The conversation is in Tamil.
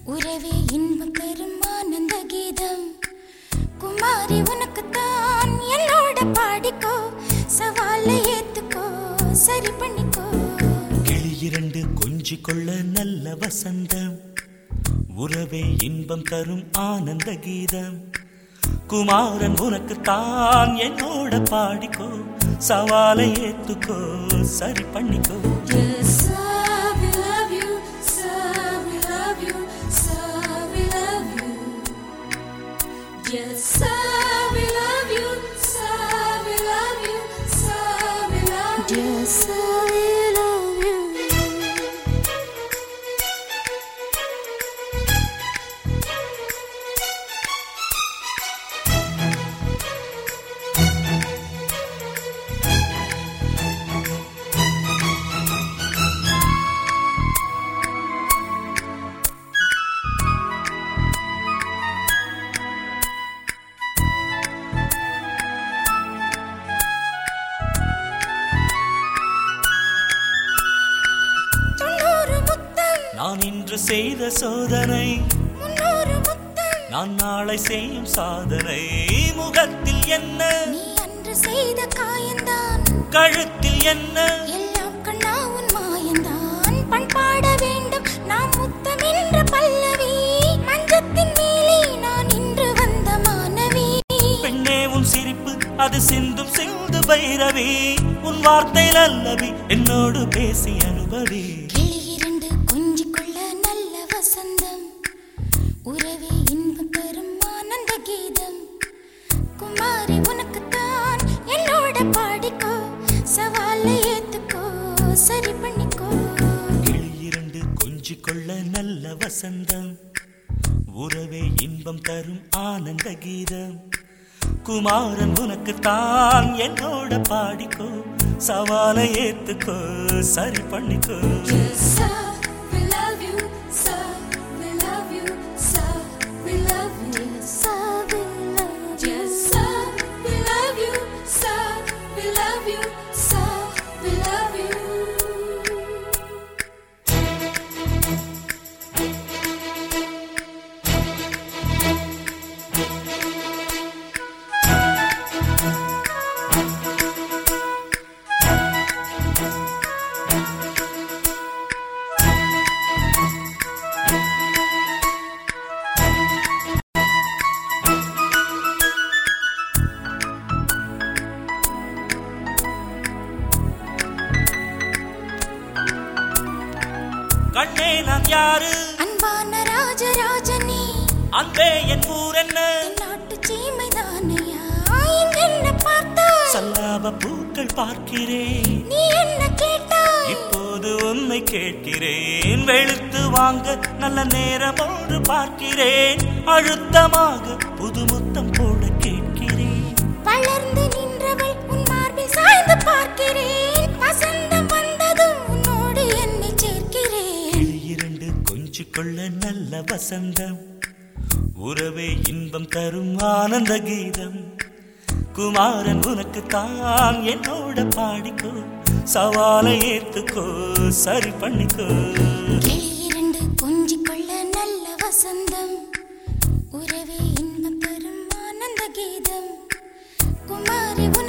உறவே இன்பம் பெரும் ஆனந்த கீதம் குமாரி உனக்குத்தான் என்னோட பாடிக்கோ சவாலை ஏத்துக்கோ சரி பண்ணிக்கோ கிளி இரண்டு கொஞ்சி கொள்ள நல்ல வசந்தம் உறவே இன்பம் தரும் ஆனந்த கீதம் குமாரன் உனக்குத்தான் என்னோட பாடிக்கோ சவாலை ஏத்துக்கோ சரி பண்ணிக்கோ Yes, sir, we love you, sir, we love you, sir, we love you. Yes, sir, we love you, sir, we love you, sir, we love you. Yes, sir, we love you. தொண்ணூறு முத்தம் நான் இன்று செய்த சோதனை முன்னூறு முத்தம் நான் நாளை செய்யும் சாதனை முகத்தில் என்ன நீ அன்று செய்த காயந்தான் கழுத்தில் என்ன எல்லாம் கண்ணா உன் மாயந்தான் பண்பாட வேண்டும் நாம் முத்தம் என்ற பல்லவி மஞ்சத்தின் மேலே நான் இன்று வந்த மாணவி பெண்ணே உன் சிரிப்பு அது சிந்தும் சிந்து பைரவி உன் வார்த்தை நல்லவி என்னோடு பேசி அனுபவி கிளி இரண்டு கொஞ்சிக் கொள்ள நல்ல வசந்தம் உறவே இன்பம் தரும் ஆனந்த கீதம் குமாரி உனக்குத்தான் என்னோட பாடிக்கோ சவாலை ஏத்துக்கோ சரி பண்ணிக்கோ கிளி இரண்டு கொஞ்சி கொள்ள நல்ல வசந்தம் உறவே இன்பம் தரும் ஆனந்த கீதம் குமாரன் உனக்குத்தான் என்னோட பாடிக்கோ சவாலை ஏத்துக்கோ சரி பண்ணிக்கோ Yes, sir, we love you, sir, we love you, sir, we love you. Yes, sir, we love you. Yes, sir, we love you, sir, we love you, sir, we love you. கண்ணே நான் யாரு அன்பான ராஜராஜனே அன்பே என் ஊர் என்ன என் நாட்டு சீமைதானையா என்ன பார்த்தாய் சல்லாப பூக்கள் பார்க்கிறேன் நீ என்ன கேட்டாய் இப்போது உன்னை கேட்கிறேன் வெளுத்து வாங்க நல்ல நேரம் ஒன்று பார்க்கிறேன் அழுத்தமாக புது முத்தம் போட கேட்கிறேன் வளர்ந்து நின்றவள் உன் மார்பில் சாய்ந்து பார்க்கிறேன் வசந்தம் வந்ததும் உன்னோடு என்னை சேர்க்கிறேன் கிளி இரண்டு கொஞ்சி கொள்ள நல்ல வசந்தம் உறவே இன்பம் தரும் ஆனந்த கீதம் குமாரன் உனக்கு தான் என்னோட பாடிக்கோ சவாலை ஏத்துக்கோ சரி பண்ணிக்கோ கிளி இரண்டு கொஞ்சிக் கொள்ள நல்ல வசந்தம் உறவே இன்பம் தரும் ஆனந்த கீதம் குமாரி உன்